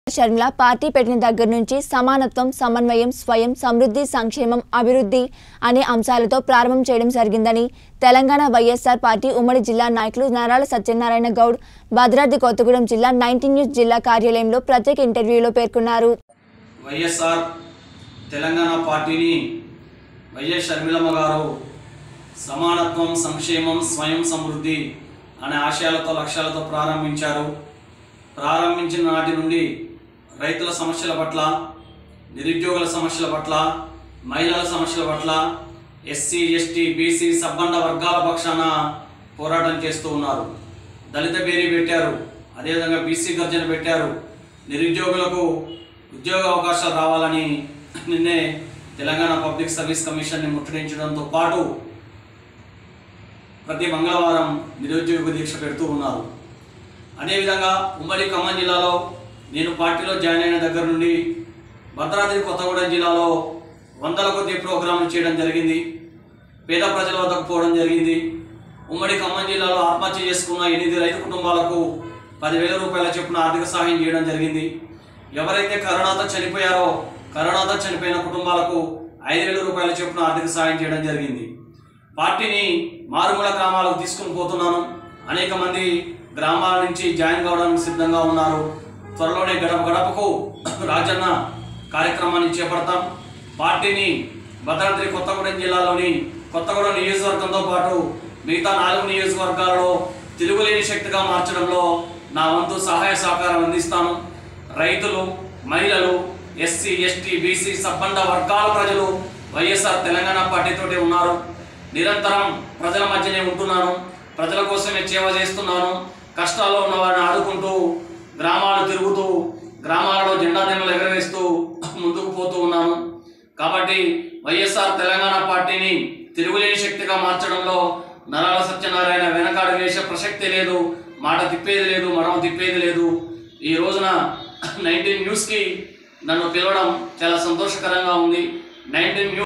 Sharmila party పెట్టిన దగ్గర నుంచి సమానత్వం సమన్వయం స్వయం సమృద్ధి సంక్షేమం అభివృద్ధి అనే అంశాలతో ప్రారంభం చేయడం జరిగిందని తెలంగాణ వైఎస్ఆర్ పార్టీ ఉమ్మడి జిల్లా నాయకులు నారాల సత్యనారాయణ గౌడ్ భద్రాద్రి కొత్తగూడెం జిల్లా నైన్టీన్ న్యూస్ జిల్లా కార్యాలయంలో ప్రత్యేక ఇంటర్వ్యూలో పేర్కొన్నారు వైఎస్ఆర్ తెలంగాణ పార్టీని వైఎస్ షర్మిలమ్మ గారు సమానత్వం సంక్షేమం స్వయం సమృద్ధి అనే ఆశయాలతో లక్ష్యాలతో ప్రారంభించారు ప్రారంభించిన నాటి నుండి రైతుల సమస్యల పట్ల నిరుద్యోగుల సమస్యల పట్ల మహిళల సమస్యల పట్ల ఎస్సీ ఎస్టీ బీసీ సబ్బండ వర్గాల పక్షాన పోరాటం చేస్తూ ఉన్నారు దళిత బేరీ పెట్టారు అదేవిధంగా బీసీ గర్జన పెట్టారు నిరుద్యోగులకు ఉద్యోగ అవకాశాలు రావాలని నిన్నే తెలంగాణ పబ్లిక్ సర్వీస్ కమిషన్ని ముట్టడించడంతో పాటు ప్రతి మంగళవారం నిరుద్యోగ దీక్ష పెడుతూ ఉన్నారు అదేవిధంగా ఉమ్మడి ఖమ్మం జిల్లాలో నేను పార్టీలో జాయిన్ అయిన దగ్గర నుండి భద్రాద్రి కొత్తగూడెం జిల్లాలో వందల కొద్ది ప్రోగ్రాంలు చేయడం జరిగింది పేద ప్రజల వద్దకు పోవడం జరిగింది ఉమ్మడి ఖమ్మం జిల్లాలో ఆత్మహత్య చేసుకున్న ఎనిమిది రైతు కుటుంబాలకు పదివేల రూపాయల చొప్పున ఆర్థిక సహాయం చేయడం జరిగింది ఎవరైతే కరోనాతో చనిపోయారో కరోనాతో చనిపోయిన కుటుంబాలకు ఐదు వేల రూపాయల చొప్పున ఆర్థిక సహాయం చేయడం జరిగింది పార్టీని మారుమూల గ్రామాలకు తీసుకుని పోతున్నాను అనేక మంది గ్రామాల నుంచి జాయిన్ కావడానికి సిద్ధంగా ఉన్నారు త్వరలోనే గడప గడపకు రాజన్న కార్యక్రమాన్ని చేపడతాం పార్టీని భద్రాద్రి కొత్తగూడెం జిల్లాలోని కొత్తగూడెం నియోజకవర్గంతో పాటు మిగతా నాలుగు నియోజకవర్గాలలో తిరుగులేని శక్తిగా మార్చడంలో నా వంతు సహాయ సహకారం అందిస్తాను రైతులు మహిళలు ఎస్సీ ఎస్టీ బీసీ సబ్బండ వర్గాల ప్రజలు వైఎస్ఆర్ తెలంగాణ పార్టీతోటి ఉన్నారు నిరంతరం ప్రజల మధ్యనే ఉంటున్నాను ప్రజల కోసమే సేవ చేస్తున్నాను కష్టాల్లో ఉన్న వారిని ఆదుకుంటూ గ్రామాలు తిరుగుతూ గ్రామాలలో జెండా దిమ్మలు ఎగరవేస్తూ ముందుకు పోతూ ఉన్నాను కాబట్టి వైఎస్ఆర్ తెలంగాణ పార్టీని తిరుగులేని శక్తిగా మార్చడంలో నరాల సత్యనారాయణ వెనకాడ వేసే ప్రసక్తి లేదు మాట తిప్పేది లేదు మడమ తిప్పేది లేదు ఈ రోజున నైన్టీన్ న్యూస్కి నన్ను పిలవడం చాలా సంతోషకరంగా ఉంది నైన్టీన్ న్యూస్